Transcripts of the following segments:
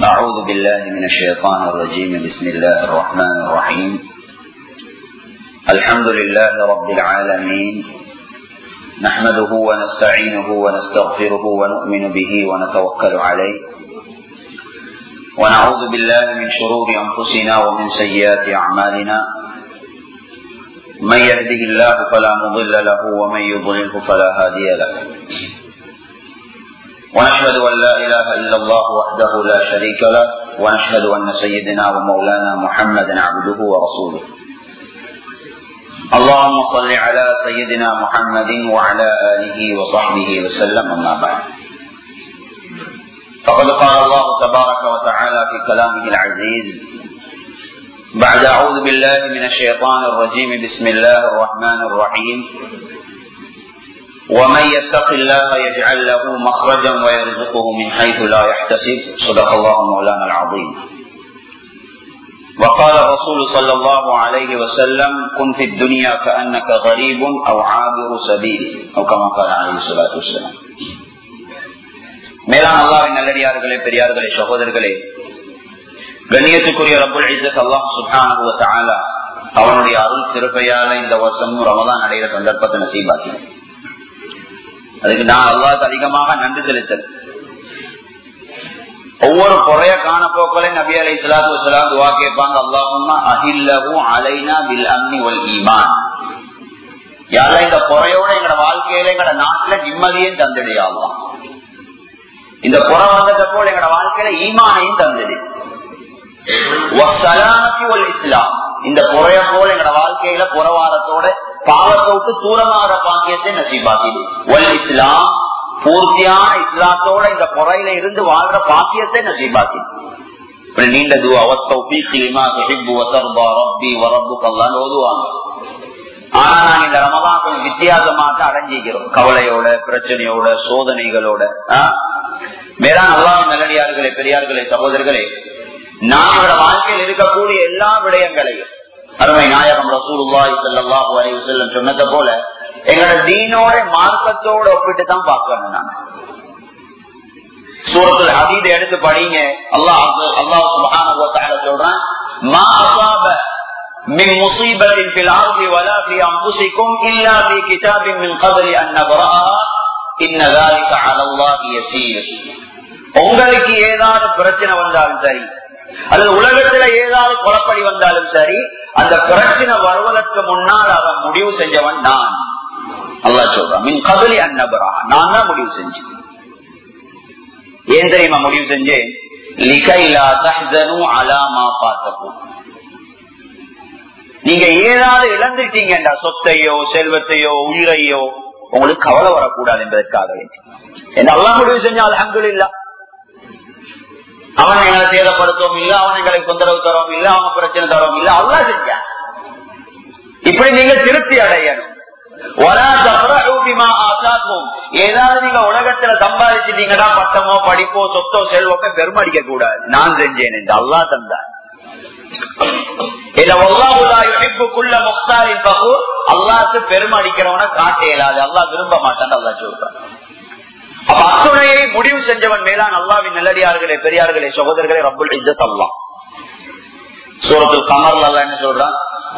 أعوذ بالله من الشيطان الرجيم بسم الله الرحمن الرحيم الحمد لله رب العالمين نحمده ونستعينه ونستغفره ونؤمن به ونتوكل عليه ونعوذ بالله من شرور أنفسنا ومن سيئات أعمالنا من يهده الله فلا مضل له ومن يضلله فلا هادي له ونشهد أن لا إله إلا الله وحده لا شريك له ونشهد أن سيدنا ومولانا محمدا عبده ورسوله اللهم صل على سيدنا محمد وعلى آله وصحبه وسلم أما بعد فقد قال الله تبارك وتعالى في كلامه العزيز بعد أعوذ بالله من الشيطان الرجيم بسم الله الرحمن الرحيم ومن يتق الله يجعل له مخرجا ويرزقه من حيث لا يحتسب صدق الله مولانا العظيم وقال الرسول صلى الله عليه وسلم كن في الدنيا كأنك غريب أو عابر سبيل أو كما قال عليه الصلاة والسلام மேலான அல்லாவின் நல்லடியார்களே பெரியார்களே சகோதரர்களே கண்ணியத்துக்குரிய ரபுல் இசத் அல்லாஹ் சுஹான அவனுடைய அருள் திருப்பையால இந்த வருஷமும் ரமதான் அடைகிற சந்தர்ப்பத்தை நசீபாக்கினேன் அதுக்கு நான் அல்லாவுக்கு அதிகமாக நன்றி செலுத்தல் ஒவ்வொரு குறைய காணப்போக்களே நபி அலை சலாத்து வலாம் துவா கேட்பாங்க அல்லாஹுமா அஹில்லவும் அலைனா பில் அம்னி ஒல் ஈமான் யார இந்த குறையோட எங்கட வாழ்க்கையில எங்கட நாட்டுல நிம்மதியும் தந்துடையாகும் இந்த குறை வந்ததை போல எங்கட வாழ்க்கையில ஈமானையும் தந்துடு இஸ்லாம் இந்த குறைய போல எங்கட வாழ்க்கையில புறவாரத்தோட பாவத்தை விட்டு தூரமாகிற பாக்கியத்தை நசீபாக்கிது ஒல் இஸ்லாம் பூர்த்தியான இஸ்லாத்தோட இந்த குறையில இருந்து வாழ்ற பாக்கியத்தை நசீபாக்கிது நீண்ட துவா ஓதுவாங்க ஆனா நாங்க இந்த ரமதான் கொஞ்சம் வித்தியாசமாக அடைஞ்சிக்கிறோம் கவலையோட பிரச்சனையோட சோதனைகளோட மேலான அல்லாவின் நல்லடியார்களே பெரியார்களே சகோதரர்களே நம்மளோட வாழ்க்கையில் இருக்கக்கூடிய எல்லா விடயங்களையும் அருமை நாயகம் ரசூலுல்லாஹி ஸல்லல்லாஹு அலைஹி வஸல்லம் சொன்னதை போல எங்களோட தீனோட மார்க்கத்தோட ஒப்பிட்டு தான் பார்க்கணும் நாங்க சூரத்துல ஹதீத எடுத்து படிங்க அல்லாஹ் அல்லாஹ் சுப்ஹானஹு வ தஆலா சொல்றான் மா அஸாப من مصيبة في الأرض ولا في أنفسكم إلا في كتاب من قبل أن نبرأها إن ذلك على الله يسير உங்களுக்கு ஏதாவது பிரச்சனை வந்தாலும் சரி அல்லது உலகத்துல ஏதாவது குழப்படி வந்தாலும் சரி அந்த பிரச்சனை வருவதற்கு முன்னால் அவன் முடிவு செஞ்சவன் நான் அல்லா சொல்றான் மின் கபலி அன்னபரா நான் தான் முடிவு செஞ்சேன் ஏன் தெரியுமா முடிவு செஞ்சேன் லிகைலா தஹ்சனு அலாமா பார்த்தக்கும் நீங்க ஏதாவது இழந்துட்டீங்கடா சொத்தையோ செல்வத்தையோ உயிரையோ உங்களுக்கு கவலை வரக்கூடாது என்பதற்காக என்ன எல்லாம் முடிவு செஞ்சா அலமது இல்லா அவன் எங்களை சேதப்படுத்தவும் இல்லை அவன் எங்களுக்கு தொந்தரவு தரவும் இல்லை அவன் பிரச்சனை தரவும் இல்லை அல்லா செஞ்சான் இப்படி நீங்க திருப்தி அடையணும் ஏதாவது நீங்க உலகத்துல சம்பாதிச்சிட்டீங்கன்னா பட்டமோ படிப்போ சொத்தோ செல்வமோ பெருமடிக்க கூடாது நான் செஞ்சேன் என்று அல்லா தந்தார் அல்லாக்கு பெருமை அடிக்கிறவன காட்ட இயலாது அல்லா விரும்ப மாட்டான் அல்லா சொல்றான் அப்ப அத்துணையை முடிவு செஞ்சவன் மேலான் அல்லாவின் நல்லடியார்களே பெரியார்களே சகோதரர்களே ரப்புல் இஜத் அல்லா சூரத்தில் கமர்ல அல்ல என்ன சொல்றான்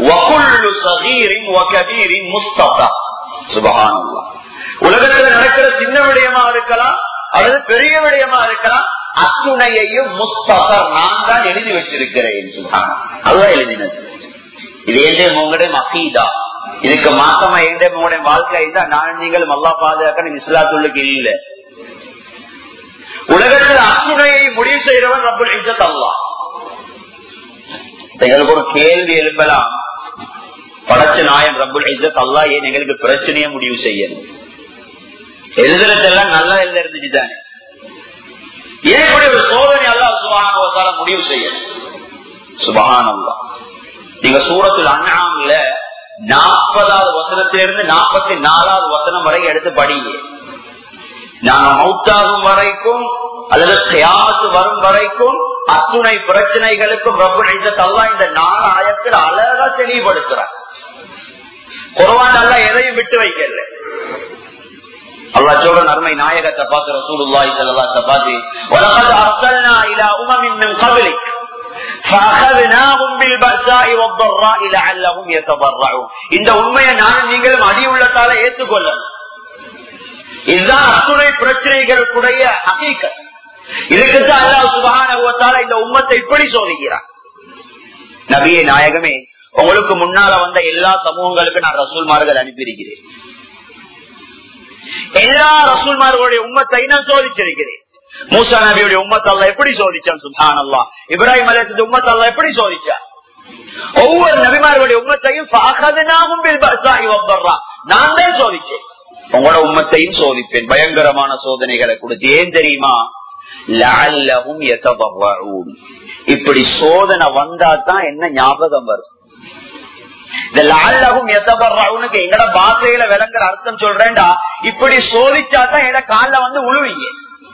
உலகத்துல நடக்கிற சின்ன விடயமா இருக்கலாம் அல்லது பெரிய விடயமா இருக்கலாம் அத்துணையையும் முஸ்தபர் நான் தான் எழுதி வச்சிருக்கிறேன் சுல்தான் அதுதான் எழுதினது இது எந்த உங்களுடைய மக்கீதா இதுக்கு மாசமா எந்த உங்களுடைய வாழ்க்கை தான் நான் நீங்களும் அல்லா பாதுகாக்க இஸ்லாத்துள்ளுக்கு இல்லை உலகத்தில் அத்துணையை முடிவு செய்கிறவன் ரப்பல் இஜத் அல்லா எங்களுக்கு ஒரு கேள்வி எழுப்பலாம் படைச்ச நாயன் ரப்பல் இஜத் அல்லா ஏன் எங்களுக்கு பிரச்சனையை முடிவு செய்யணும் எழுதுறதெல்லாம் நல்லா எழுத இருந்துச்சு தானே ஏன் ஒரு சோதனை அல்லா சுபான முடிவு செய்யணும் சுபகான் அல்லா நீங்க சூரத்தில் அண்ணாமில நாற்பதாவது வசனத்திலிருந்து நாற்பத்தி நாலாவது வசனம் வரை எடுத்து படிங்க நாங்க மௌத்தாகும் வரைக்கும் அல்லது கியாமத்து வரும் வரைக்கும் அத்துணை பிரச்சனைகளுக்கும் ரப்பல்லா இந்த நாலு ஆயத்தில் அழகா தெளிவுபடுத்துறார் குரவான் அல்ல எதையும் விட்டு வைக்கல அல்லாஹ் சொல்ற நன்மை நாயகத்தை பார்த்து ரசூலுல்லாஹி ஸல்லல்லாஹு அலைஹி பார்த்து வலகத் அர்சல்னா இலா உமமின் மின் قبلك فاخذناهم بالبأساء والضراء لعلهم يتضرعون இந்த உண்மையை நானும் நீங்களும் அடி உள்ளத்தால ஏற்றுக்கொள்ளணும் இதுதான் அத்துணை பிரச்சனைகளுக்குடைய ஹகீகத் இதுக்குத்தான் அல்லாஹ் சுபஹானஹு வ தஆலா இந்த உம்மத்தை இப்படி சோதிக்கிறான் நபியே நாயகமே உங்களுக்கு முன்னால வந்த எல்லா சமூகங்களுக்கும் நான் ரசூல்மார்கள் அனுப்பியிருக்கிறேன் எல்லா ரசூல்மார்களுடைய உம்மத்தை நான் சோதிச்சிருக்கிறேன் மூசா நபியுடைய உம்மத்தை அல்ல எப்படி சோதிச்சான் சுல்தான் அல்லா இப்ராஹிம் அலி உம்மத்தை அல்ல எப்படி சோதிச்சான் ஒவ்வொரு நபிமார்களுடைய உம்மத்தையும் நான் தான் சோதிச்சேன் உங்களோட உம்மத்தையும் சோதிப்பேன் பயங்கரமான சோதனைகளை கொடுத்து ஏன் தெரியுமா லஅல்லஹும் யதபர்ரஊன் இப்படி சோதனை வந்தா தான் என்ன ஞாபகம் வரும் இந்த லால்லகும் எத்தபர்றவுனுக்கு எங்கட பாசையில விளங்குற அர்த்தம் சொல்றேன்டா இப்படி சோதிச்சா தான் எங்க கால வந்து உழுவீங்க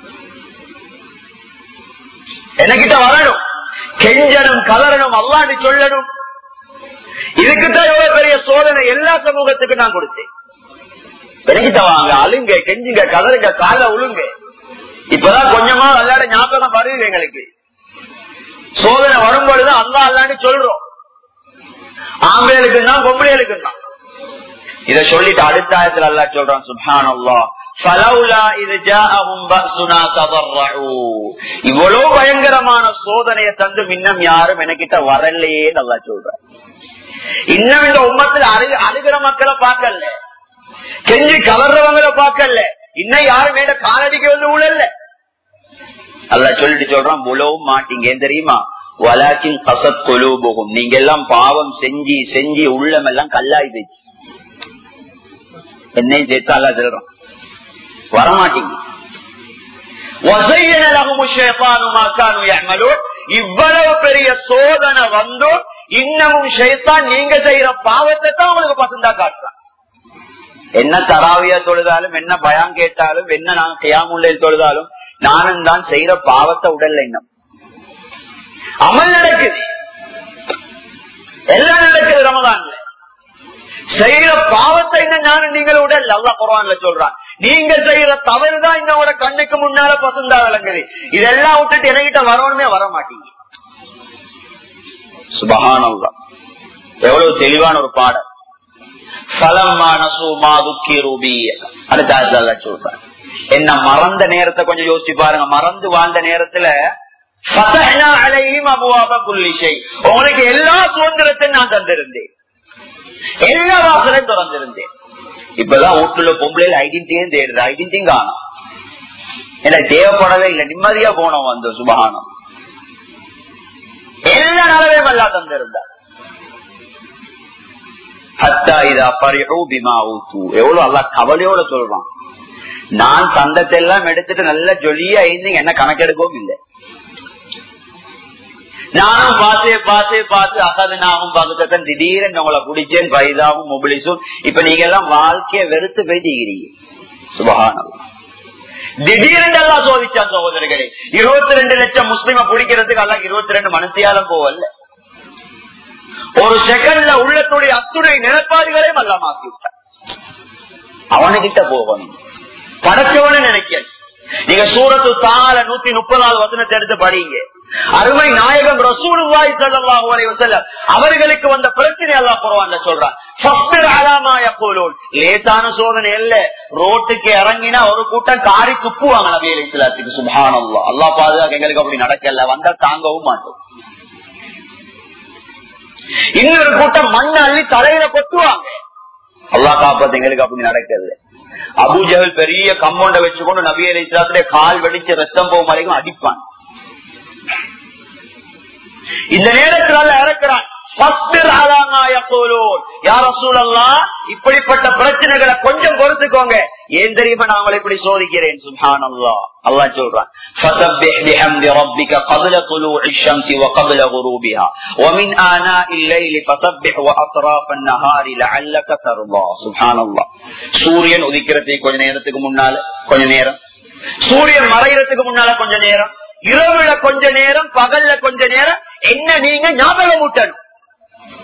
எனக்கிட்ட வரணும் கெஞ்சனும் கலரணும் அல்லாண்டு சொல்லணும் இதுக்குதான் எவ்வளவு பெரிய சோதனை எல்லா சமூகத்துக்கும் நான் கொடுத்தேன் எனக்கிட்ட வாங்க அழுங்க கெஞ்சுங்க கலருங்க கால உழுங்க இப்பதான் கொஞ்சமா விளையாட ஞாபகம் வருது எங்களுக்கு சோதனை வரும்பொழுது அல்லா அல்லாண்டு சொல்றோம் ஆம்பளைகளுக்கு தான் பொம்பளைகளுக்கு தான் இத சொல்லிட்டு அடுத்த ஆயத்துல அல்லா சொல்றான் சுபான் அல்லா இவ்வளவு பயங்கரமான சோதனையை தந்து இன்னும் யாரும் எனக்கிட்ட வரலையே நல்லா சொல்ற இன்னும் இந்த உம்மத்துல அழு அழுகிற மக்களை பார்க்கல கெஞ்சி கலர்றவங்களை பார்க்கல இன்னும் யாரும் மேல காலடிக்க வந்து உழல்ல அல்ல சொல்லிட்டு சொல்றான் உழவும் மாட்டீங்க ஏன் தெரியுமா வலாக்கின் கசத் கொலூபோகும் நீங்க எல்லாம் பாவம் செஞ்சு செஞ்சு உள்ளம் எல்லாம் கல்லாய் போச்சு என்னையும் சேர்த்து அல்லா சொல்றான் வரமாட்டீங்க இவ்வளவு பெரிய சோதனை வந்தோ இன்னமும் ஷைத்தான் நீங்க செய்யற பாவத்தை தான் உங்களுக்கு பசந்தா காட்டுறான் என்ன தராவியா தொழுதாலும் என்ன பயம் கேட்டாலும் என்ன நான் கியாமுல்லையில் தொழுதாலும் நானும் தான் செய்யற பாவத்தை உடல்ல இன்னும் அமல் நடக்குது எல்லாம் நடக்குது ரமதான்ல செய்யற பாவத்தை இன்னும் நானும் நீங்கள் உடல் அல்லா குரான்ல சொல்றான் நீங்க செய்யற தவறுதான் இன்னோட கண்ணுக்கு முன்னால பசந்தா விளங்குது இதெல்லாம் விட்டுட்டு என்கிட்ட வரணுமே வர மாட்டீங்க சுபகானல்லா எவ்வளவு தெளிவான ஒரு பாடம் என்ன மறந்த நேரத்தை கொஞ்சம் யோசிச்சு பாருங்க மறந்து வாழ்ந்த நேரத்துல உங்களுக்கு எல்லா சுதந்திரத்தையும் நான் தந்திருந்தேன் எல்லா வாசலையும் திறந்திருந்தேன் இப்பதான் வீட்டுல பொம்பளையில ஐடென்டிட்டியும் தேடுது ஐடென்டிட்டியும் காணும் எனக்கு தேவைப்படவே இல்லை நிம்மதியா போனோம் வந்து சுபகானம் எல்லா நலவையும் அல்லா தந்திருந்தா எவ்வளவு அல்லா கவலையோட சொல்றான் நான் சந்தத்தை எல்லாம் எடுத்துட்டு நல்ல ஜொலியா இருந்து என்ன கணக்கெடுக்கவும் இல்லை நானும் பார்த்து பார்த்து பார்த்து அகதனாவும் பகுத்தன் திடீர்னு உங்களை பிடிச்சேன் பைதாவும் முபிலிசும் இப்ப நீங்க எல்லாம் வாழ்க்கைய வெறுத்து போயிட்டீங்க சுபகானம் திடீர்னு எல்லாம் சோதிச்சான் சகோதரர்களே இருபத்தி ரெண்டு லட்சம் முஸ்லிம பிடிக்கிறதுக்கு எல்லாம் இருபத்தி ரெண்டு மனசியாலும் போவல்ல ஒரு செகண்ட்ல உள்ளத்துடைய அத்துணை நிலப்பாடுகளையும் எல்லாம் ஆக்கி விட்டான் அவனுகிட்ட போகணும் படைச்சவனு நினைக்க நீங்க சூரத்து தாள நூத்தி முப்பதாவது வசனத்தை எடுத்து படிங்க அருமை நாயகம் ரசூலுல்லாஹி ஸல்லல்லாஹு அலைஹி வஸல்லம் அவர்களுக்கு வந்த பிரச்சனை எல்லாம் குர்ஆன்ல சொல்றான் ஃபஸ்பிர் அலா மா யகூலூன் லேசான சோதனை இல்ல ரோட்டுக்கு இறங்கினா ஒரு கூட்டம் காரி துப்புவாங்க நபி அலைஹிஸ் ஸலாத்துக்கு சுப்ஹானல்லாஹ் அல்லாஹ் பாதுகாக்க எங்களுக்கு அப்படி நடக்கல வந்தா தாங்கவும் மாட்டோம் இன்னொரு கூட்டம் மண் அள்ளி தலையில கொட்டுவாங்க அல்லா காப்பது எங்களுக்கு அப்படி நடக்கிறது அபுஜகல் பெரிய கம்பவுண்ட வச்சுக்கொண்டு நபி அலி இஸ்லாத்துடைய கால் வெடிச்சு ரத்தம் போகும் வரைக்கும் அடிப்பான் இந்த நேரத்தில் இறக்கிறான் இப்படிப்பட்ட பிரச்சனைகளை கொஞ்சம் பொறுத்துக்கோங்க ஏன் தெரியுமா நான் உங்களை இப்படி சோதிக்கிறேன் சுல்ஹான் அல்லா அல்லா சொல்றான் فسبح بحمد ربك قبل طلوع الشمس وقبل غروبها ومن آناء الليل فسبح وأطراف النهار لعلك ترضى سبحان الله சூரியன் உதிக்கிறதுக்கு கொஞ்ச நேரத்துக்கு முன்னால கொஞ்ச நேரம் சூரியன் மறைகிறதுக்கு முன்னால கொஞ்ச நேரம் இரவுல கொஞ்ச நேரம் பகல்ல கொஞ்ச நேரம் என்ன நீங்க ஞாபகம் ஊட்டணும்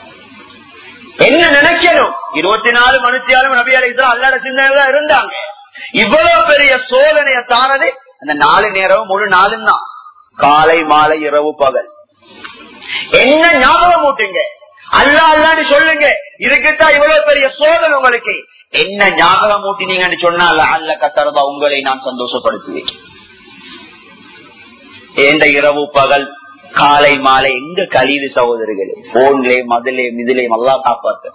என்ன நினைக்கணும் இருபத்தி நாலு மனுஷியாலும் நபி அலி அல்லாட சிந்தனை இருந்தாங்க இவ்வளவு பெரிய சோதனையை தாரது அந்த நாலு நேரம் முழு நாளும் தான் காலை மாலை இரவு பகல் என்ன ஞாபகம் ஊட்டுங்க அல்லா அல்லான்னு சொல்லுங்க இதுக்குத்தான் இவ்வளவு பெரிய சோதனை உங்களுக்கு என்ன ஞாபகம் ஊட்டினீங்கன்னு சொன்னா அல்ல கத்தரதா உங்களை நான் சந்தோஷப்படுத்துவேன் ஏண்ட இரவு பகல் காலை மாலை எங்க கழிவு சகோதரிகளே போன்லயும் மதுலையும் இதுலயும் எல்லாம் காப்பாத்த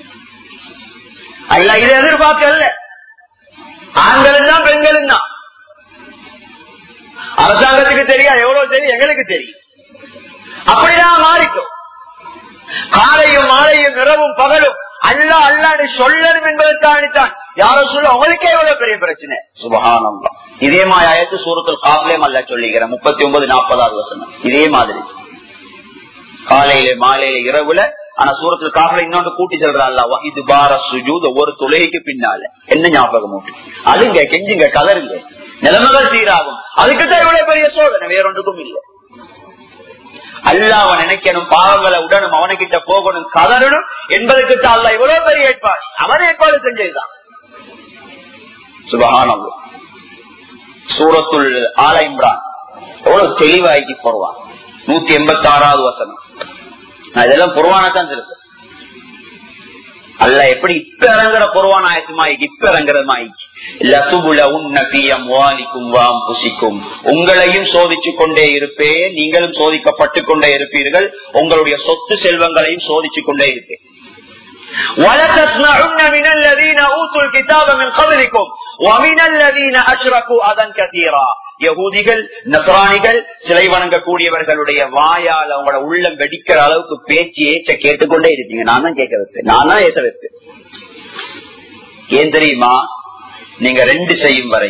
அல்ல இதை எதிர்பார்க்கல ஆண்களும் தான் பெண்களும் தான் அரசாங்கத்துக்கு தெரியாது எவ்வளவு தெரியும் எங்களுக்கு தெரியும் அப்படிதான் மாறிக்கும் காலையும் மாலையும் இரவும் பகலும் அல்லா அல்லான்னு சொல்லணும் என்பதற்காகத்தான் யாரும் சொல்ல உங்களுக்கே எவ்வளவு பெரிய பிரச்சனை சுபகானம் இதே மாதிரி சூரத்தில் காவலே அல்ல சொல்லிக்கிறேன் முப்பத்தி ஒன்பது நாற்பதாவது வசனம் இதே மாதிரி காலையில மாலையில இரவுல ஆனா சூரத்தில் காவல இன்னொன்று கூட்டி சொல்றான்ல இது பார சுஜூத் ஒவ்வொரு துளைக்கு பின்னால என்ன ஞாபகம் உண்டு அதுங்க கெஞ்சுங்க கலருங்க நிலைமைகள் சீராகும் அதுக்குதான் இவ்வளவு பெரிய சோதனை வேறொன்றுக்கும் இல்லை அல்லாவ நினைக்கணும் பாவங்களை உடனும் அவனுக்கிட்ட போகணும் கதறணும் என்பதற்கு அல்ல இவ்வளவு பெரிய ஏற்பாடு அவன் ஏற்பாடு செஞ்சதுதான் சுபகானம் சூரத்துள் ஆல இம்ரான் எவ்வளவு தெளிவாக்கி போடுவான் நூத்தி எண்பத்தி ஆறாவது வசனம் நான் இதெல்லாம் புறவானதான் இருக்கு அல்ல எப்படி இப்ப இறங்குற புறவான ஆயத்துமாய்க்கு இப்ப இறங்குறதுமாய்க்கு லசுபுல உன்னபியம் வாலிக்கும் வாம் புசிக்கும் உங்களையும் சோதிச்சு கொண்டே இருப்பேன் நீங்களும் சோதிக்கப்பட்டு கொண்டே இருப்பீர்கள் உங்களுடைய சொத்து செல்வங்களையும் சோதிச்சு கொண்டே இருப்பேன் وَلَتَسْمَعُنَّ مِنَ الَّذِينَ أُوتُوا الْكِتَابَ مِنْ قَبْلِكُمْ وَمِنَ الَّذِينَ أَشْرَكُوا أَذًا كَثِيرًا யகூதிகள் நசராணிகள் சிலை வணங்கக்கூடியவர்களுடைய வாயால் அவங்களோட உள்ளம் வெடிக்கிற அளவுக்கு பேச்சு ஏச்ச கேட்டுக்கொண்டே இருப்பீங்க நான் தான் கேட்க வைப்பேன் நான் தான் ஏச வைப்பேன் ஏன் தெரியுமா நீங்க ரெண்டு செய்யும் வரை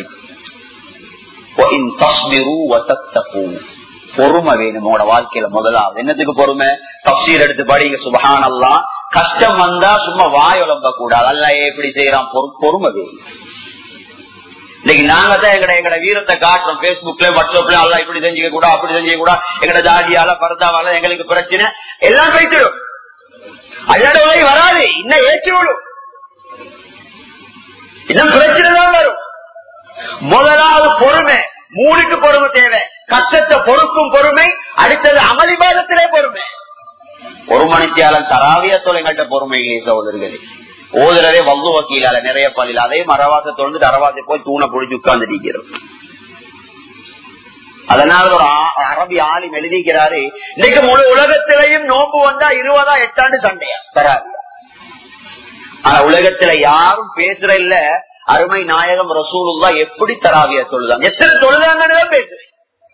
பொறுமை வேணும் உங்களோட வாழ்க்கையில முதலாவது என்னத்துக்கு பொறுமை தப்சீர் எடுத்து படிங்க சுபகானல்லாம் கஷ்டம் வந்தா சும்மா வாய் உழம்ப கூடாது அல்ல எப்படி செய்யறான் பொறுமை வேணும் இன்னைக்கு நாங்க தான் எங்கட எங்கட வீரத்தை காட்டுறோம் பேஸ்புக்ல வாட்ஸ்அப்ல எல்லாம் இப்படி செஞ்சுக்க கூட அப்படி செஞ்சுக்க கூட எங்கட ஜாதியால பரதாவால எங்களுக்கு பிரச்சனை எல்லாம் போயிட்டுடும் அல்லாத வராது இன்னும் ஏற்றி விடும் இன்னும் பிரச்சனை தான் வரும் முதலாவது பொறுமை மூணுக்கு பொறுமை தேவை கஷ்டத்தை பொறுக்கும் பொறுமை அடுத்தது அமளிபாதத்திலே பொறுமை ஒரு மணித்தியாளன் தராவிய தொலைங்கட்ட பொறுமை இல்லையே சகோதரர்களே ஓதுறதே வங்கு வக்கீலால நிறைய பள்ளியில் அதே மரவாச தொடர்ந்து அரவாசை போய் தூணை பிடிச்சி உட்கார்ந்து இருக்கிறோம் அதனால ஒரு அரபி ஆலிம் எழுதிக்கிறாரு இன்னைக்கு முழு உலகத்திலையும் நோம்பு வந்தா இருபதா எட்டாண்டு சண்டையா தராவியா ஆனா உலகத்துல யாரும் பேசுற இல்ல அருமை நாயகம் ரசூலுல்லா எப்படி தராவியா சொல்லுதாங்க எத்தனை தொழுதாங்கன்னு பேசுறேன்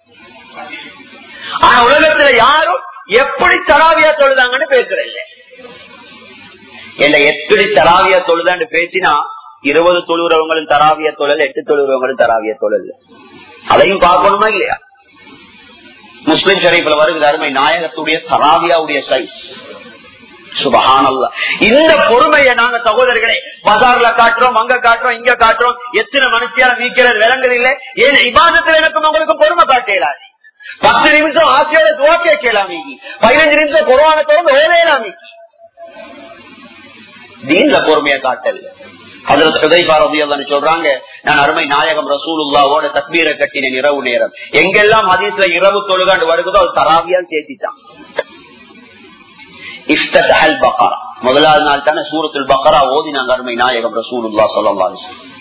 ஆனா உலகத்துல யாரும் எப்படி தராவியா தொழுதாங்கன்னு பேசுற இல்லை என்ன எப்படி தராவியா தொழுதான்னு பேசினா இருபது தொழுறவங்களும் தராவிய தொழில் எட்டு தொழுறவங்களும் தராவிய தொழில் அதையும் பார்க்கணுமா இல்லையா முஸ்லிம் ஷரீஃப்ல வருகிற அருமை நாயகத்துடைய தராவியாவுடைய சைஸ் சுபகானல்ல இந்த பொறுமையை நாங்க சகோதரர்களே பஜார்ல காட்டுறோம் அங்க காட்டுறோம் இங்க காட்டுறோம் எத்தனை மனுஷியால நீக்கிறது விளங்குது இல்லை ஏன் இபாதத்தில் எனக்கும் உங்களுக்கு பொறுமை காட்டலாது பத்து நிமிஷம் ஆசையோட துவா கேட்கலாம் பதினஞ்சு நிமிஷம் கொரோனா தொடர்ந்து வேலையலாம் தீன்ல பொறுமையை காட்டல் அதுல சொல்றாங்க நான் அருமை நாயகம் ரசூலுல்லாவோட தக்பீரை கட்டின இரவு நேரம் எங்கெல்லாம் ஹதீஸ்ல இரவு தொழுகாண்டு வருகிறதோ அது தராவியா சேர்த்திட்டான் இஃப்தல் பக்கரா முதலாவது நாள் தானே சூரத்துல் பக்கரா ஓதி நாங்க அருமை நாயகம் ரசூலுல்லா சொல்லலாம்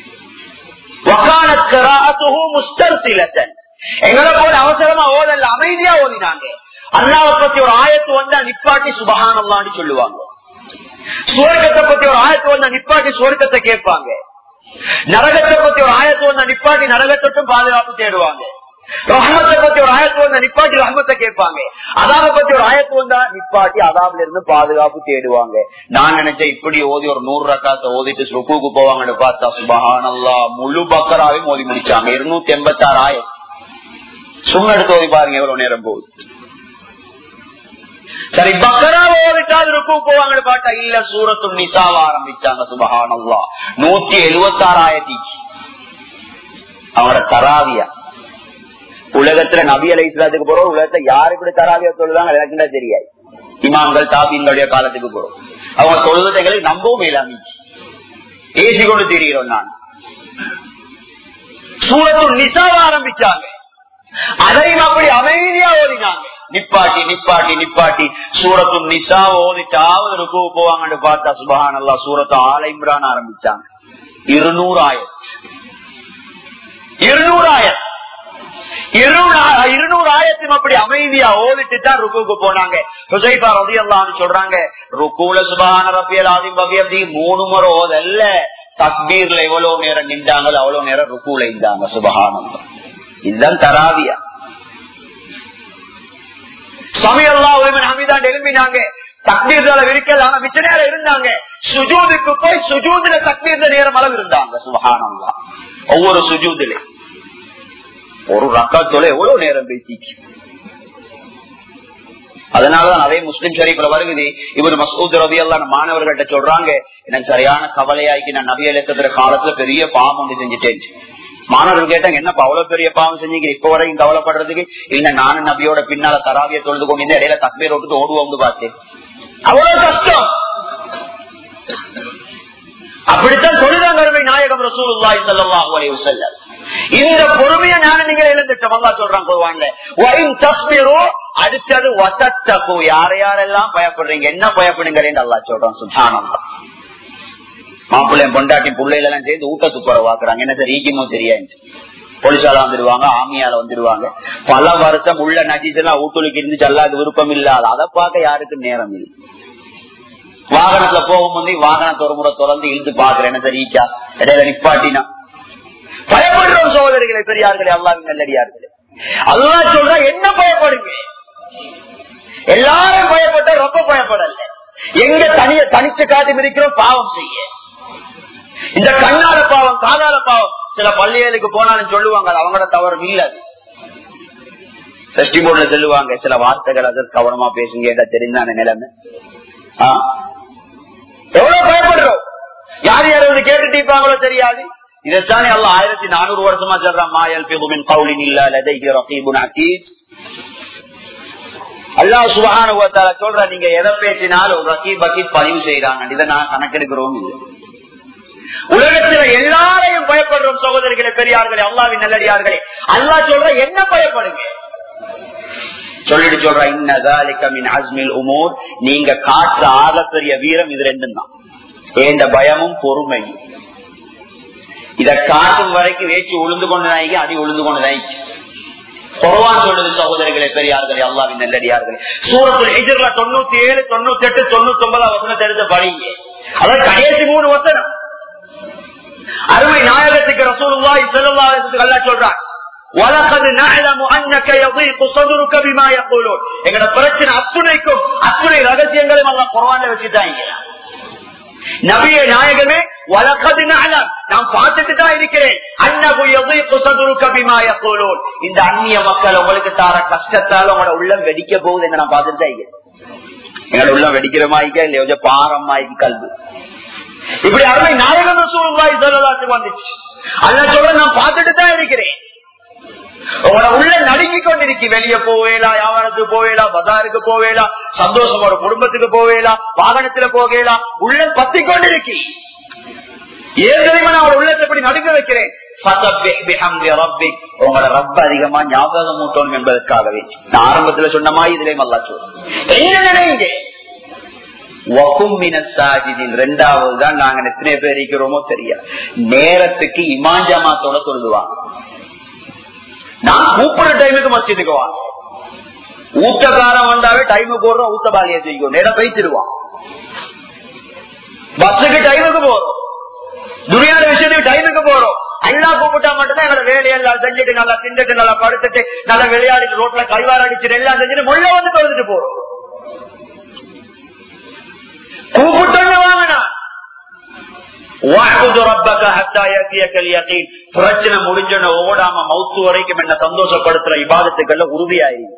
எங்களை போல அவசரமா ஓதல்ல அமைதியா ஓதினாங்க அல்லாவை பத்தி ஒரு ஆயத்து வந்தா நிப்பாட்டி சுபகானல்லான்னு சொல்லுவாங்க சுவர்க்கத்தை பத்தி ஒரு ஆயத்து வந்தா நிப்பாட்டி சுவர்க்கத்தை கேட்பாங்க நரகத்தை பத்தி ஒரு ஆயத்து வந்தா நிப்பாட்டி நரகத்தொட்டும் பாதுகாப்பு தேடுவாங்க ரஹமத்தை பத்தி ஒரு ஆயத்து வந்தா நிப்பாட்டி ரஹமத்தை கேட்பாங்க அதாப பத்தி ஒரு ஆயத்து வந்தா நிப்பாட்டி அதாப்ல இருந்து பாதுகாப்பு தேடுவாங்க நான் நினைச்சேன் இப்படி ஓதி ஒரு நூறு ரக்காத்த ஓதிட்டு சுக்குக்கு போவாங்கன்னு பார்த்தா சுபஹானல்லா முழு பக்கராவையும் ஓதி முடிச்சாங்க இருநூத்தி எண்பத்தி ஆறு ஆயிரம் சும்மா எடுத்து ஓதி பாருங்க எவ்வளவு நேரம் போகுது சரி பக்கரா ஓதிட்டால் இருக்கும் போவாங்கன்னு பார்த்தா இல்ல சூரத்து நிசாவ ஆரம்பிச்சாங்க சுபஹானல்லா நூத்தி எழுபத்தி ஆறாயிரத்தி அவங்களோட தராவியா உலகத்துல நபி அலை இஸ்லாத்துக்கு போறோம் உலகத்துல யாரு இப்படி தராவியா சொல்லுதாங்க எனக்கு தான் தெரியாது இமாம்கள் தாபிங்களுடைய காலத்துக்கு போறோம் அவங்க தொழுவதைகளை நம்பவும் இல்லாம ஏசி கொண்டு தெரிகிறோம் நான் சூரத்து நிசாவ ஆரம்பிச்சாங்க அதையும் அப்படி அமைதியா ஓதினாங்க நிப்பாட்டி நிப்பாட்டி நிப்பாட்டி சூரத்து நிசா ஓதிட்டாவது ருக்கு போவாங்கன்னு பார்த்தா சுபஹான் அல்லா சூரத்து ஆல இம்ரான் ஆரம்பிச்சாங்க இருநூறு ஆயிரம் இருநூறு ஆயிரம் இருநூறு ஆயிரத்தையும் அப்படி அமைதியா ஓதிட்டு தான் ருக்குக்கு போனாங்க சுசைபா ரவி அல்லான்னு சொல்றாங்க ருக்குல சுபஹான ரபியல் ஆதி பகியதி மூணு முறை ஓதல்ல தக்பீர்ல எவ்வளவு நேரம் நின்றாங்களோ அவ்வளவு நேரம் ருக்குல இருந்தாங்க சுபஹானம் இதுதான் தராவியா சமையல்லா உரிமன் ஹமீதான் எழுப்பினாங்க தக்பீர்ல இருக்கல ஆனா மிச்ச நேரம் இருந்தாங்க சுஜூதுக்கு போய் சுஜூதுல தக்பீர்ல நேரம் அளவு இருந்தாங்க சுபஹானல்லா ஒவ்வொரு சுஜூதுல ஒரு ரக்கத்தோட எவ்வளவு நேரம் பேசிச்சு அதனாலதான் அதே முஸ்லிம் ஷரீப்ல வருகுது இவர் மசூத் ரவி எல்லாம் மாணவர்கள்ட்ட சொல்றாங்க எனக்கு சரியான கவலையாக்கி நான் நபிய இலக்கத்துல காலத்துல பெரிய பாவம் ஒன்று செஞ்சுட்டேன் மாணவர்கள் கேட்டாங்க என்னப்பா அவ்வளவு பெரிய பாவம் செஞ்சீங்க இப்ப வரைக்கும் கவலைப்படுறதுக்கு இல்ல நானும் நபியோட பின்னால தராவிய தொழுது கொண்டு இந்த இடையில தக்பீர் விட்டுட்டு ஓடுவோம்னு பார்த்தேன் அவ்வளவு கஷ்டம் அப்படித்தான் தொழுதாங்க அருமை நாயகம் ரசூலுல்லாஹி ஸல்லல்லாஹு அலைஹி வஸல்லம் இந்த பொறுமையை ஞான நீங்கள் இழந்துட்டோம் அல்லா சொல்றான் போவாங்க அடுத்தது வசத்தகு யார யாரெல்லாம் பயப்படுறீங்க என்ன பயப்படுங்க அல்லா சொல்றான் சுல்தானம் மாப்பிள்ளையும் பொண்டாட்டி பிள்ளைகள் எல்லாம் சேர்ந்து ஊட்ட துப்புரவாக்குறாங்க என்ன சார் ஈக்கிமோ தெரியாது போலீஸால வந்துடுவாங்க ஆமியால வந்துடுவாங்க பல வருஷம் உள்ள நஜீஸ் எல்லாம் ஊட்டுலுக்கு இருந்து அல்லாது விருப்பம் இல்லாத அதை பார்க்க யாருக்கும் நேரம் இல்லை வாகனத்துல போகும்போது வாகனத்தை ஒரு முறை தொடர்ந்து இழுத்து பாக்குறேன் என்ன சார் ஈச்சா இடையில நிப்பாட்டினா பயப்படுறோம் சகோதரிகளை பெரியார்களே அல்லாவின் நல்லடியார்களே அல்லா சொல்ற என்ன பயப்படுங்க எல்லாரும் பயப்பட்ட ரொம்ப பயப்படல எங்க தனிய தனிச்சு காட்டி இருக்கிறோம் பாவம் செய்ய இந்த கண்ணால பாவம் காதால பாவம் சில பள்ளிகளுக்கு போனாலும் சொல்லுவாங்க அது அவங்களோட தவறு இல்ல சஷ்டி போர்டுல சொல்லுவாங்க சில வார்த்தைகள் அது கவனமா பேசுங்க தெரிந்தான நிலைமை எவ்வளவு பயப்படுறோம் யார் யார் வந்து கேட்டுட்டு இருப்பாங்களோ தெரியாது இதைத்தானே அல்ல ஆயிரத்தி நானூறு வருஷமா சொல்றான் மாயல் பிகுமின் கவுலின் இல்ல அல்லா சுபகான சொல்ற நீங்க எதை பேசினாலும் ரகீப் பக்கீப் பதிவு செய்யறாங்க இதை நான் கணக்கெடுக்கிறோம் இல்லை உலகத்துல எல்லாரையும் பயப்படுறோம் சகோதரிகளை பெரியார்களே அல்லாவின் நல்லடியார்களே அல்லா சொல்ற என்ன பயப்படுங்க சொல்லிட்டு சொல்ற இன்னதாலிகமின் அஸ்மில் உமோர் நீங்க காற்று ஆகப்பெரிய வீரம் இது ரெண்டும் தான் ஏந்த பயமும் பொறுமையும் இத காட்டும் வரைக்கும் வேச்சு உளுந்து கொண்டு நாய்க்கு அடி உளுந்து கொண்டு நாய்க்கு குறவான் சொல்லுது சகோதரிகளை பெரியார்களே அல்லாவின் நெல்லடியார்களே சூரத்தில் எதிர்ல தொண்ணூத்தி ஏழு தொண்ணூத்தி எட்டு தொண்ணூத்தி ஒன்பதாம் வசனம் தெரிஞ்ச படிங்க அதாவது கடைசி மூணு வசனம் அருமை நாயகத்துக்கு ரசூலுல்லாஹி ஸல்லல்லாஹு அலைஹி வஸல்லம் அல்லாஹ் சொல்றான் وَلَقَدْ نَعْلَمُ أَنَّكَ يَضِيقُ صَدْرُكَ بِمَا يَقُولُونَ எங்கட பிரச்சனை அத்துணைக்கும் அத்துணை ரகசியங்களையும் அல்லாஹ் குர்ஆன்ல வச்சிட்டாங்க நபியே நாயகமே வழக்கது நான் பார்த்துட்டு தான் இருக்கிறேன் இந்த அந்நிய மக்கள் உங்களுக்கு தார கஷ்டத்தால உங்களோட உள்ளம் வெடிக்க போகுது என்று நான் பார்த்துட்டு தான் இருக்கிறேன் எங்களோட உள்ளம் வெடிக்கிற மாய்க்கா இல்ல கொஞ்சம் பாரம் மாய்க்கு கல்வி இப்படி அருமை நாயகம் சூழ்வாய் சொல்லலாத்து வந்துச்சு அல்ல சொல்ல நான் பார்த்துட்டு தான் இருக்கிறேன் உங்களோட உள்ள நடுங்கி கொண்டிருக்கு வெளியே போவேலா வியாபாரத்துக்கு போவேலா பஜாருக்கு போவேலா சந்தோஷம் ஒரு குடும்பத்துக்கு போவேலா வாகனத்துல போகலா உள்ள பத்தி கொண்டிருக்கு ஏன் தெரியுமா நான் உள்ளத்தை எப்படி நடுங்க வைக்கிறேன் உங்களோட ரப்ப அதிகமா ஞாபகம் மூட்டணும் என்பதற்காகவே நான் ஆரம்பத்துல சொன்ன மாதிரி இதுலயும் அல்லா சொல்றேன் என்ன நினைங்க ரெண்டாவது தான் நாங்க எத்தனை பேர் இருக்கிறோமோ தெரியாது நேரத்துக்கு இமாஞ்சமாத்தோட சொல்லுவாங்க நான் கூப்பிடுற டைமுக்கு மஸ்ஜிதுக்கு வாங்க ஊட்டக்காரன் வந்தாவே டைம் போடுறோம் ஊத்த பாலிய செய்யும் நேரம் பேசிடுவான் பஸ்ஸுக்கு டைமுக்கு போறோம் துணியாத விஷயத்துக்கு டைமுக்கு போறோம் எல்லாம் கூப்பிட்டா மட்டும்தான் எங்களோட வேலையெல்லாம் செஞ்சுட்டு நல்லா திண்டுட்டு நல்லா படுத்துட்டு நல்லா விளையாடிட்டு ரோட்ல கைவார அடிச்சுட்டு எல்லாம் செஞ்சுட்டு முள்ள வந்து தொழுதுட்டு போறோம் கூப்பிட்டு வாங்கினா பிரச்சனை முடிஞ்சோன்னு ஓடாம மவுத்து வரைக்கும் என்ன சந்தோஷப்படுத்துற இபாதத்துக்கள்ல உறுதியாயிருங்க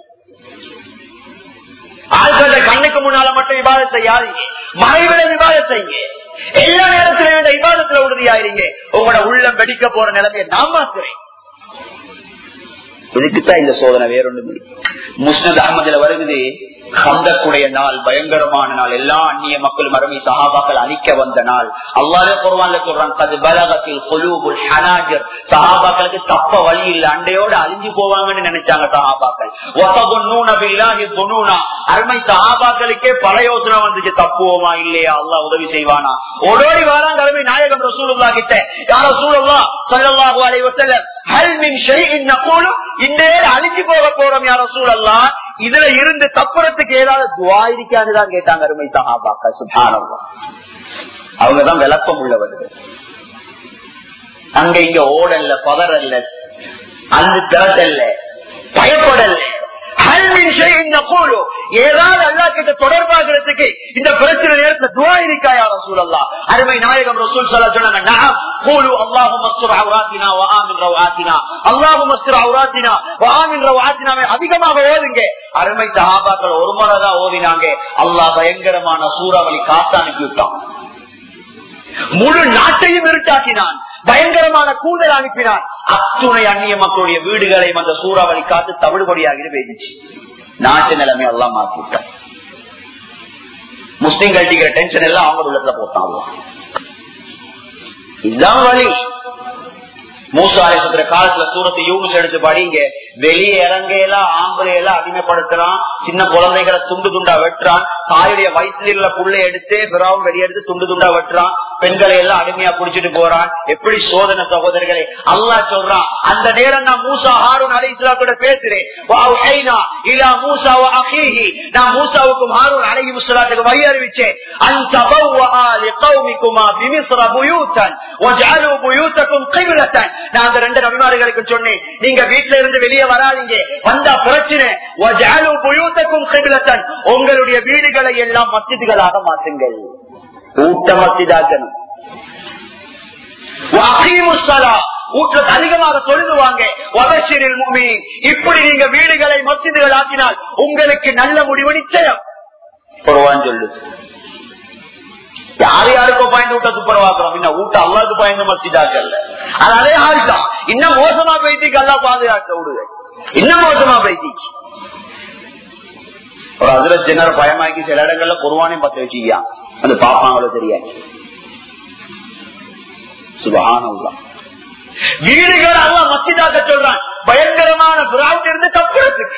ஆட்களை கண்ணுக்கு முன்னால மட்டும் விவாதம் செய்யாதீங்க மறைவிட விவாதம் செய்யுங்க எல்லா நேரத்திலும் இந்த விவாதத்துல உறுதியாயிருங்க உங்களோட உள்ளம் வெடிக்க போற நிலைமையை நான் மாத்துறேன் இதுக்குத்தான் இந்த சோதனை வேறொன்று முஸ்னத் அகமதுல வருகிறது கந்தக்குடைய நாள் பயங்கரமான நாள் எல்லா அந்நிய மக்களும் அருமை சஹாபாக்கள் அழிக்க வந்த நாள் அல்லாவே குர்வான்ல சொல்றான் கது பலகத்தில் கொலூபுல் ஹனாஜர் சஹாபாக்களுக்கு தப்ப வழி இல்ல அண்டையோட அழிஞ்சு போவாங்கன்னு நினைச்சாங்க சஹாபாக்கள் அருமை சஹாபாக்களுக்கே பல யோசனை வந்துச்சு தப்புவோமா இல்லையா அல்லா உதவி செய்வானா ஓடோடி வாராங்க அருமை நாயகம் ரசூலுல்லா கிட்ட யார் ரசூலுல்லா ஸல்லல்லாஹு அலைஹி வஸல்லம் ஹல் மின் ஷைஇன் நகூலு இந்த அழிஞ்சு போக போறோம் யார் ரசூலல்லா இதுல இருந்து தப்புறதுக்கு ஏதாவது துவா இருக்காதுதான் கேட்டாங்க அருமை சஹாபாக்கள் சுபானல்லா அவங்கதான் விளக்கம் உள்ளவர்கள் அங்க இங்க ஓடல்ல பதறல்ல அந்த திரட்டல்ல பயப்படல ஏதாவது அல்லா கிட்ட தொடர்பாகிறதுக்கு இந்த பிரச்சனை நேரத்துல துவா இருக்காயா ரசூல் அல்லா அருமை நாயகம் ரசூல் சொல்ல சொன்னாங்க அல்லாஹு மஸ்துர் அவுராத்தினா வஆமின் ரவாத்தினா அல்லாஹு மஸ்துர் அவுராத்தினா வஆமின் ரவாத்தினாவை அதிகமாக ஓதுங்க அருமை சஹாபாக்கள் ஒரு முறை தான் ஓதினாங்க அல்லாஹ் பயங்கரமான சூறாவளி காத்து அனுப்பி விட்டான் முழு நாட்டையும் இருட்டாக்கினான் பயங்கரமான கூதல் அனுப்பினான் அத்துணை அந்நிய மக்களுடைய வீடுகளையும் அந்த சூறாவளி காத்து தவிடுபடியாக பேசிச்சு நாட்டு நிலைமை எல்லாம் மாத்திட்டான் முஸ்லீம் கட்டிக்கிற டென்ஷன் எல்லாம் அவங்க உள்ளத்துல போட்டாங்க இதுதான் வழி மூசாலேசுற காலத்துல சூரத்தை யூனிஸ் எடுத்து படிங்க வெளியே இறங்கையெல்லாம் ஆம்பளையெல்லாம் அடிமைப்படுத்துறான் சின்ன குழந்தைகளை துண்டு துண்டா வெட்டுறான் தாயுடைய வயிற்றுல புள்ளை எடுத்து பிறவும் வெளியெடுத்து துண்டு துண்டா வெட்டுறான் பெண்களை எல்லாம் அடிமையா குடிச்சிட்டு போறான் எப்படி சோதனை சகோதரர்களே அல்லா சொல்றான் அந்த நேரம் நான் மூசா ஹாரூன் அலி இஸ்லாத்தோட பேசுறேன் நான் மூசாவுக்கும் ஹாரூன் அலி முஸ்லாத்துக்கு வழி அறிவிச்சேன் நான் அந்த ரெண்டு நபிமார்களுக்கு சொன்னேன் நீங்க வீட்டுல இருந்து வெளியே வராதீங்க வந்தா பிரச்சனை உங்களுடைய வீடுகளை எல்லாம் மத்திதுகளாக மாற்றுங்கள் ஊட்ட மத்திதாக்கணும் வீட்டுல அதிகமாக தொழுதுவாங்க வளர்ச்சியில் முமி இப்படி நீங்க வீடுகளை மத்திதுகள் ஆக்கினால் உங்களுக்கு நல்ல முடிவு நிச்சயம் சொல்லு யார் யாருக்கோ பயந்து விட்ட துப்புரவாக்குறோம் இன்னும் வீட்டு அல்லாவுக்கு பயந்து மத்திதாக்கல்ல அது அதே ஆள்தான் இன்னும் மோசமா பைத்திக்கு அல்லா பாதுகாக்க விடுது இன்னும் மோசமா பைத்திக்கு ஒரு அதுல சின்ன பயமாக்கி சில இடங்கள்ல குருவானையும் பத்த வச்சுக்கியா அது பாப்பாங்களோ தெரியாது சுபகானம் வீடுகள் எல்லாம் மத்திதாக்க சொல்றான் பயங்கரமான பிராவுட் இருந்து தப்புறதுக்கு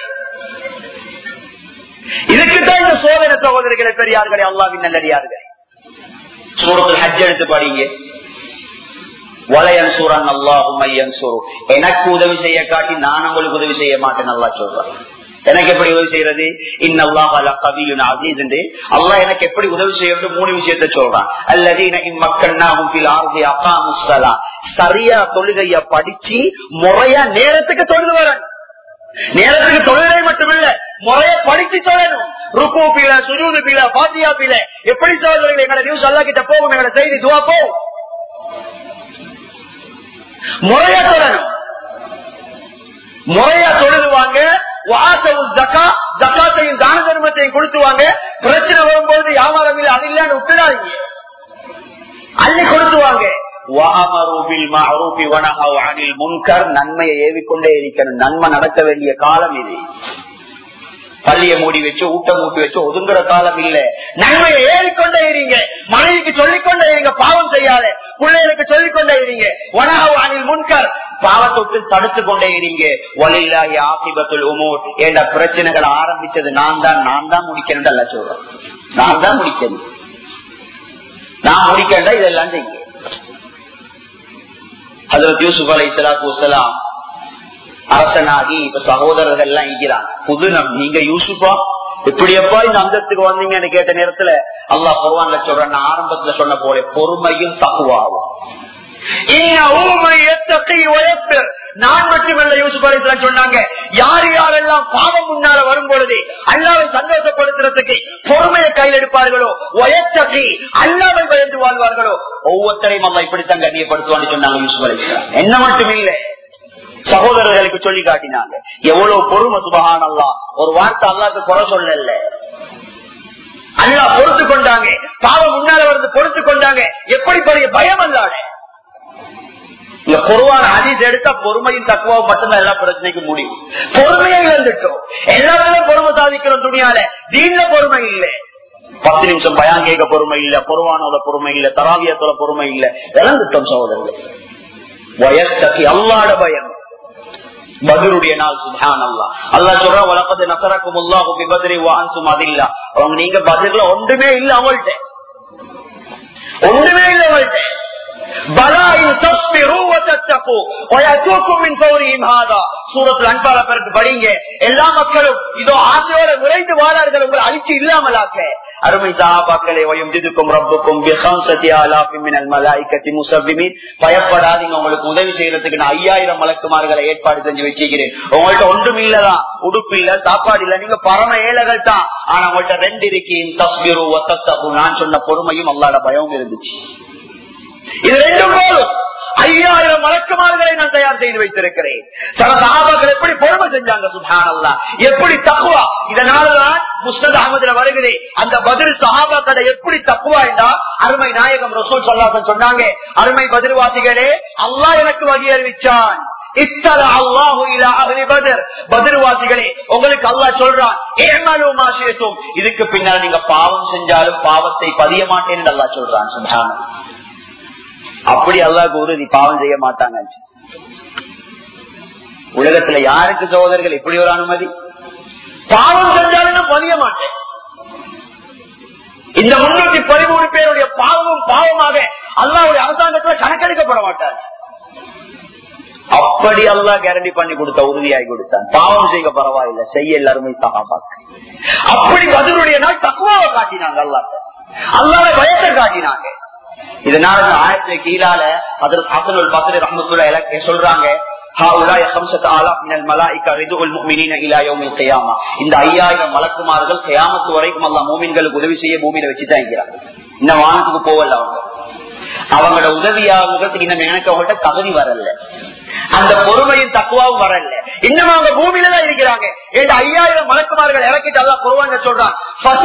இதுக்குதான் இந்த சோதனை சகோதரிகளை பெரியார்களே அல்லாவின் நல்லடியார்களே சூரத்தில் ஹஜ் எடுத்து படிங்க வளையன் சூரன் அல்லாஹும் ஐயன் சூரு எனக்கு உதவி செய்ய காட்டி நான் உங்களுக்கு உதவி செய்ய மாட்டேன் நல்லா சொல்றேன் எனக்கு எப்படி உதவி செய்யறது அல்லா எனக்கு எப்படி உதவி செய்யறது மூணு விஷயத்த சொல்றான் அல்லது சரியா தொழுகைய படிச்சு முறையா நேரத்துக்கு தொழுது வரேன் நேரத்துக்கு தொழுகை மட்டுமில்ல முறைய படிச்சு சொல்லணும் ருக்கு பீல சுஜூது பீல பாத்தியா பீல எப்படி சோதரர்கள் எங்களை நியூஸ் அல்லா கிட்ட போகும் எங்களை செய்தி துவா போ முறையா சொல்லணும் முறையா தொழுதுவாங்க ஜக்காத்தையும் தான தர்மத்தையும் கொடுத்துவாங்க பிரச்சனை வரும்போது வியாபாரம் இல்லை அது இல்லன்னு விட்டுடாதீங்க அள்ளி கொடுத்துவாங்க நன்மையை ஏவிக்கொண்டே இருக்கணும் நன்மை நடக்க வேண்டிய காலம் இது பள்ளிய மூடி வச்சு ஊட்டம் மூட்டி வச்சு ஒதுங்குற காலம் இல்ல நன்மையை ஏறிக்கொண்டே இருங்க மனைவிக்கு சொல்லிக்கொண்டே இருங்க பாவம் செய்யாத பிள்ளைகளுக்கு சொல்லிக்கொண்டே இருங்க வனஹானில் முன்கர் பாவத்தொட்டு தடுத்து கொண்டே இருங்க வலிலாகி ஆசிபத்துல் உமூர் என்ற பிரச்சனைகள் ஆரம்பிச்சது நான் தான் நான் தான் முடிக்கணும் அல்ல சொல்றேன் நான் தான் முடிக்கணும் நான் முடிக்கண்டா இதெல்லாம் செய்ய ஹசரத் யூசுப் அலை சலாத்து வலாம் அரசனாகி இப்ப சகோதரர்கள் எல்லாம் இருக்கிறாங்க புது நீங்க யூசுப்பா எப்படியப்பா இந்த அந்தத்துக்கு வந்தீங்கன்னு கேட்ட நேரத்துல அல்லாஹ் பருவான்ல சொல்றேன் ஆரம்பத்துல சொன்ன போல பொறுமையும் தகுவாகும் நான் மட்டுமல்ல யூசுப் அலிஸ்லாம் சொன்னாங்க யார் யாரெல்லாம் பாவம் முன்னால வரும் பொழுது அல்லாவை சந்தோஷப்படுத்துறதுக்கு பொறுமையை கையில் எடுப்பார்களோ ஒயத்தகி அல்லாவை பயந்து வாழ்வார்களோ ஒவ்வொருத்தரையும் அம்மா இப்படித்தான் கண்ணியப்படுத்துவான்னு சொன்னாங்க யூசுப் அலிஸ்லாம் என்ன மட்டும் இல்லை சகோதரர்களுக்கு சொல்லி காட்டினாங்க எவ்வளவு பொறுமை சுபகான் அல்லா ஒரு வார்த்தை அல்லாக்கு குறை சொல்லல அல்லா பொறுத்து கொண்டாங்க பாவம் முன்னால வந்து பொறுத்து கொண்டாங்க எப்படி பெரிய பயம் அல்லாட இந்த பொருவான ஹதீஸ் எடுத்தா பொறுமையும் தக்குவாவும் மட்டும்தான் எல்லா பிரச்சனைக்கும் முடியும் பொறுமையை இழந்துட்டோம் எல்லாருமே பொறுமை சாதிக்கிறோம் துணியால தீன்ல பொறுமை இல்லை பத்து நிமிஷம் பயான் கேட்க பொறுமை இல்ல பொருவானோட பொறுமை இல்ல தராவியத்தோட பொறுமை இல்ல இழந்துட்டோம் சகோதரர்கள் வயசு அல்லாட பயம் பதருடைய நாள் சுபான் அல்லா அல்லா சொல்ற வளப்பது நசரக்கும் உல்லாஹு பிபதிரி வான்சும் அதில்லா அவங்க நீங்க பதில ஒன்றுமே இல்ல அவங்கள்ட்ட ஒன்றுமே இல்ல அவங்கள்ட்ட பலா இன் தஸ்பிரு வதத்தகு வயதுக்கும் மின் ஃபௌரிஹிம் ஹாதா சூரத்துல் அன்பால பிறகு படிங்க எல்லா மக்களும் இதோ ஆசையோட விரைந்து வாழார்கள் உங்களை அழிச்சு இல்லாமலாக்க அருமை சஹாபாக்களே வயும்ஜிதுக்கும் ரப்புக்கும் பிஹம்சதி ஆலாஃபி மினல் மலாயிகத்தி முஸவ்விமீன் பயப்படாதீங்க உங்களுக்கு உதவி செய்யறதுக்கு நான் ஐயாயிரம் மலக்குமார்களை ஏற்பாடு செஞ்சு வச்சிருக்கிறேன் உங்கள்ட்ட ஒன்றும் இல்லதான் உடுப்பு இல்ல சாப்பாடு இல்ல நீங்க பரம ஏழைகள் தான் ஆனா உங்கள்ட்ட ரெண்டு இருக்கீங்க தஸ்பிரு ஒத்தத்தகு நான் சொன்ன பொறுமையும் அல்லாட பயமும் இருந்துச்சு இது ரெண்டும் போதும் ஐயாயிரம் மலக்குமார்களை நான் தயார் செய்து வைத்திருக்கிறேன் சில சகாபாக்கள் எப்படி பொறுமை செஞ்சாங்க சுபானல்லா எப்படி தக்குவா இதனாலதான் முஸ்தத் அகமதுல வருகிறே அந்த பதில் சகாபாக்களை எப்படி தக்குவா என்றா அருமை நாயகம் ரசூல் சொல்லாசன் சொன்னாங்க அருமை பதில்வாசிகளே அல்லாஹ் எனக்கு வகி அறிவிச்சான் பதிர்வாசிகளே உங்களுக்கு அல்லா சொல்றான் இதுக்கு பின்னால் நீங்க பாவம் செஞ்சாலும் பாவத்தை பதிய மாட்டேன்னு அல்லா சொல்றான் சுபானம் அப்படி அல்லாவுக்கு உறுதி பாவம் செய்ய மாட்டாங்க உலகத்துல யாருக்கு சகோதரர்கள் இப்படி ஒரு அனுமதி பாவம் செஞ்சாலும் நான் பதிய மாட்டேன் இந்த முன்னூத்தி பதிமூணு பேருடைய பாவமும் பாவமாக அல்லாவுடைய அரசாங்கத்துல கணக்கெடுக்கப்பட மாட்டார் அப்படி அல்லா கேரண்டி பண்ணி கொடுத்த உறுதியாகி கொடுத்தான் பாவம் செய்ய பரவாயில்லை செய்ய எல்லாருமே சகாபாக்கு அப்படி பதிலுடைய நாள் தக்குவாவை காட்டினாங்க அல்லாத்த அல்லாத பயத்தை காட்டினாங்க இதனால ஆயிரத்தி கீழால அதில் ஹசனுல் பசரி ரஹமத்துல்லா சொல்றாங்க இந்த ஐயாயிரம் மலக்குமார்கள் கயாமத்து வரைக்கும் அல்ல மூமின்களுக்கு உதவி செய்ய பூமியில வச்சுதான் இருக்கிறாங்க இந்த வானத்துக்கு போவல அவங்க அவங்களோட உதவியாளர்களுக்கு இன்னும் எனக்கு அவங்கள்ட்ட தகுதி வரல அந்த பொறுமையும் தக்குவாவும் வரல இன்னும் அவங்க பூமியில தான் இருக்கிறாங்க ஏன் ஐயாயிரம் மலக்குமார்கள் இறக்கிட்டு அல்லா பொறுவாங்க சொல்றான்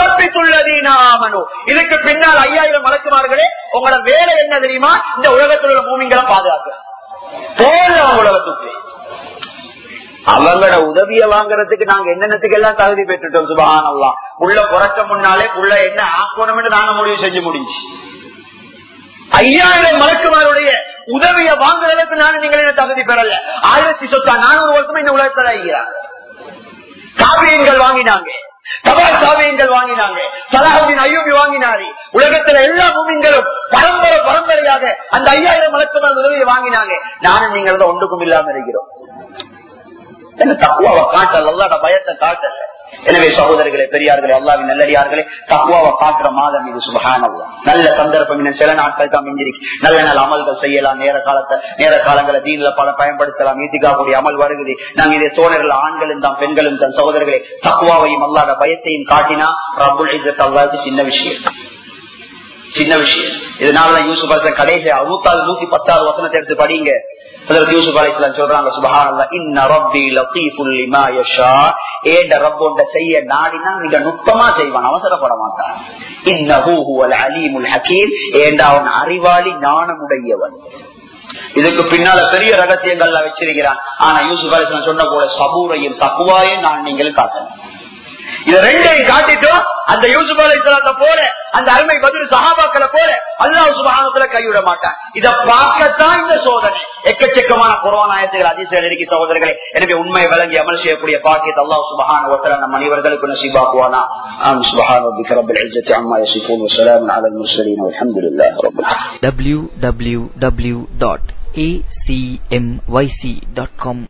இதுக்கு பின்னால் ஐயாயிரம் மலக்குமார்களே உங்களோட வேலை என்ன தெரியுமா இந்த உலகத்தில் உள்ள பூமிங்களை பாதுகாக்க போல உலகத்துக்கு அவங்களோட உதவிய வாங்குறதுக்கு நாங்க என்னென்னத்துக்கு எல்லாம் தகுதி பெற்றுட்டோம் சுபகானல்லாம் உள்ள புறக்க முன்னாலே உள்ள என்ன ஆக்கணும்னு நாங்க முடிவு செஞ்சு முடிஞ்சு ஐயாயிரம் மலக்குமாருடைய உதவியை வாங்குறதுக்கு நானும் நீங்கள் என்ன தகுதி பெறல ஆயிரத்தி சொத்தா நானூறு வருஷமா இந்த உலகத்துல ஐயாங்க காவியங்கள் வாங்கினாங்க தபால் காவியங்கள் வாங்கினாங்க சலாஹின் ஐயூபி வாங்கினாரு உலகத்துல எல்லா பூமிங்களும் பரம்பரை பரம்பரையாக அந்த ஐயாயிரம் மலக்குமார் உதவியை வாங்கினாங்க நானும் நீங்கள் தான் ஒன்றுக்கும் இல்லாம இருக்கிறோம் தக்குவாவை காட்டல் அல்லாட பயத்தை காட்டல எனவே சகோதரர்களே பெரியார்களே அல்லாவின் நல்லடியார்களே தக்குவாவை காட்டுற மாதம் இது சுபகானவா நல்ல சந்தர்ப்பம் இன்னும் சில நாட்கள் தான் மிஞ்சிருக்கு நல்ல நல்ல அமல்கள் செய்யலாம் நேர காலத்தை நேர காலங்களை தீன்ல பல பயன்படுத்தலாம் ஈத்திகாவுடைய அமல் வருகிறது நாங்க இதை சோழர்கள் ஆண்களும் தான் பெண்களும் தான் சகோதரர்களே தக்குவாவையும் அல்லாத பயத்தையும் காட்டினா ரபுல் இஜத் அல்லாது சின்ன விஷயம் சின்ன விஷயம் இதனால யூசுப் அலிஸ்லாம் கடைசி நூத்தாறு நூத்தி பத்தாவது வசனத்தை எடுத்து படிங்க யூசுப் அலிஸ்லாம் சொல்றாங்க சுபஹானல்லா இன்ன ரப்பி லத்தீஃபுல் லிமா யஷா ஏண்ட ரப்போண்ட செய்ய நாடினா மிக நுட்பமா செய்வான் அவசரப்பட மாட்டான் இன்னஹு ஹுவல் அலீமுல் ஹக்கீம் ஏண்ட அவன் அறிவாளி ஞானமுடையவன் இதுக்கு பின்னால பெரிய ரகசியங்கள்ல வச்சிருக்கிறான் ஆனா யூசுப் அலிஸ்லாம் சொன்ன போல சபூரையும் தக்குவாயும் நான் நீங்களும் காட்டணும் இது ரெண்டையும் காட்டிட்டோம் அந்த யூசுப் அலிஸ்லாத்த போல அந்த அருமை பதில் சகாபாக்களை போல அல்லாஹ் சுபகானத்துல கைவிட மாட்டான் இத பார்க்கத்தான் இந்த சோதனை எக்கச்சக்கமான கொரோனாயத்துகள் அதிசயம் இருக்கு சகோதரர்களே எனவே உண்மை விளங்கி அமல் செய்யக்கூடிய பாக்கியத்தை அல்லாஹ் சுபகான ஒத்தர நம் அனைவர்களுக்கு நசீபாக்குவானா ஆம் சுபஹான ربك رب العزة عما يصفون وسلام على المرسلين والحمد لله رب العالمين www.acmyc.com